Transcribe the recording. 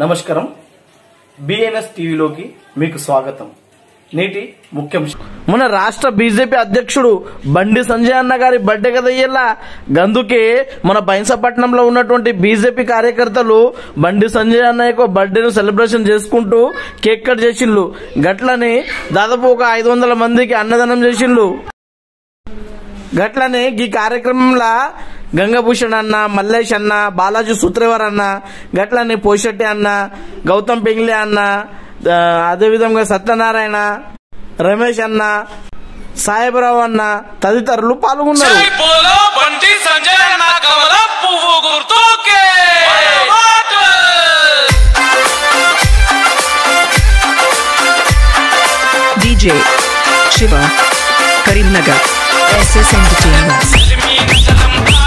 నమస్కారం బిఎన్ఎస్ టీవీలోకి మీకు స్వాగతం నేటి ముఖ్యాంశం మన రాష్ట్ర బీజేపీ అధ్యక్షుడు బండి సంజయ్ అన్న గారి బర్త్డే కదా ఇయ్యాల గందుకే మన బైన్సపట్నంలో ఉన్నటువంటి బీజేపీ కార్యకర్తలు బండి సంజయ్ అన్న యొక్క బర్త్డేను సెలబ్రేషన్ చేసుకుంటూ కేక్ కట్ చేసిళ్ళు గట్లని దాదాపు ఒక ఐదు వందల మందికి అన్నదానం చేసిళ్ళు గట్లనే ఈ కార్యక్రమంలో గంగభూషణ్ అన్న మల్లేష్ అన్న బాలాజీ సూత్రేవర్ అన్న గట్లనే పోషెట్టి అన్న గౌతమ్ పెంగ్లే అన్న ఆ, అదేవిధంగా సత్యనారాయణ రమేష్ అన్న సాయిబరావు అన్న తదితరులు పాల్గొన్నారు జై బోలో బండి సంజయ్ అన్న కమల పువ్వు గుర్తుకే DJ Shiva Karimnagar SS Entertainment మీ చలం